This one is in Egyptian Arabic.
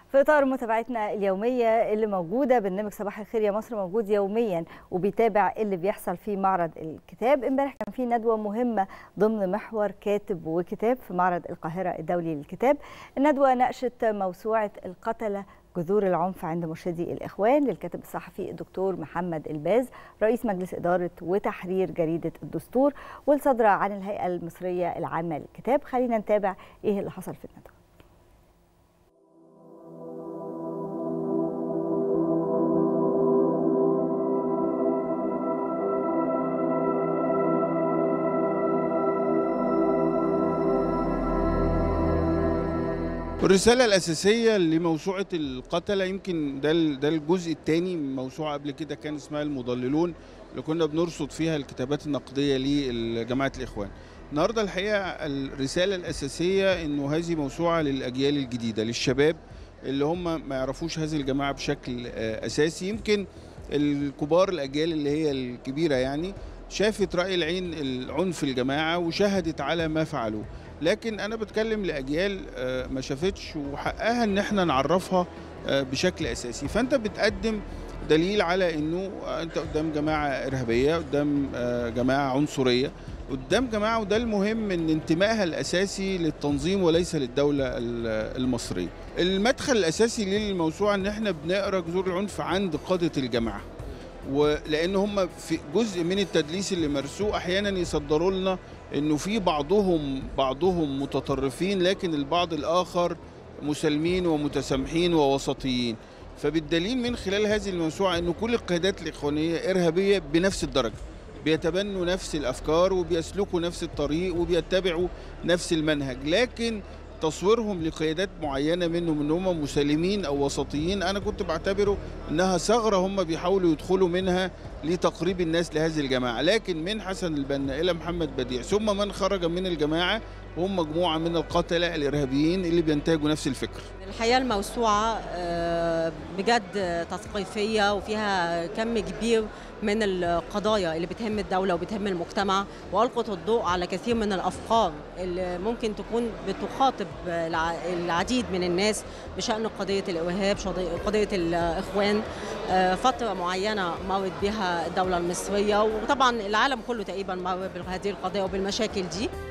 في اطار متابعتنا اليوميه اللي موجوده برنامج صباح الخير يا مصر موجود يوميا وبيتابع اللي بيحصل في معرض الكتاب امبارح كان في ندوه مهمه ضمن محور كاتب وكتاب في معرض القاهره الدولي للكتاب الندوه ناقشت موسوعه القتله جذور العنف عند مرشدي الاخوان للكاتب الصحفي الدكتور محمد الباز رئيس مجلس اداره وتحرير جريده الدستور والصادره عن الهيئه المصريه العامه للكتاب خلينا نتابع ايه اللي حصل في الندوه الرسالة الأساسية لموسوعة القتلة يمكن ده ده الجزء الثاني من موسوعة قبل كده كان اسمها المضللون اللي كنا بنرصد فيها الكتابات النقدية لجماعة الإخوان. النهارده الحقيقة الرسالة الأساسية إنه هذه موسوعة للأجيال الجديدة للشباب اللي هم ما يعرفوش هذه الجماعة بشكل أساسي يمكن الكبار الأجيال اللي هي الكبيرة يعني شافت رأي العين العنف الجماعة وشهدت على ما فعلوه لكن انا بتكلم لاجيال ما شافتش وحقها ان احنا نعرفها بشكل اساسي فانت بتقدم دليل على انه انت قدام جماعه ارهابيه قدام جماعه عنصريه قدام جماعه وده المهم ان انتمائها الاساسي للتنظيم وليس للدوله المصريه المدخل الاساسي للموسوعه ان احنا بنقرا جذور العنف عند قاده الجماعه ولان هم في جزء من التدليس اللي مرسوه احيانا يصدروا لنا انه في بعضهم بعضهم متطرفين لكن البعض الاخر مسالمين ومتسامحين ووسطيين فبالدليل من خلال هذه الموسوعه انه كل القيادات الاخوانيه ارهابيه بنفس الدرجه بيتبنوا نفس الافكار وبيسلكوا نفس الطريق وبيتبعوا نفس المنهج لكن تصويرهم لقيادات معينه منهم ان هم مسالمين او وسطيين انا كنت بعتبره انها ثغره هم بيحاولوا يدخلوا منها لتقريب الناس لهذه الجماعه لكن من حسن البنا الى محمد بديع ثم من خرج من الجماعه هم مجموعه من القتله الارهابيين اللي بينتهجوا نفس الفكر الحقيقه الموسوعه بجد تثقيفيه وفيها كم كبير من القضايا اللي بتهم الدوله وبتهم المجتمع والقت الضوء على كثير من الافكار اللي ممكن تكون بتخاطب العديد من الناس بشان قضيه الارهاب قضيه الاخوان فتره معينه مرت بها الدوله المصريه وطبعا العالم كله تقريبا مر بهذه القضايا وبالمشاكل دي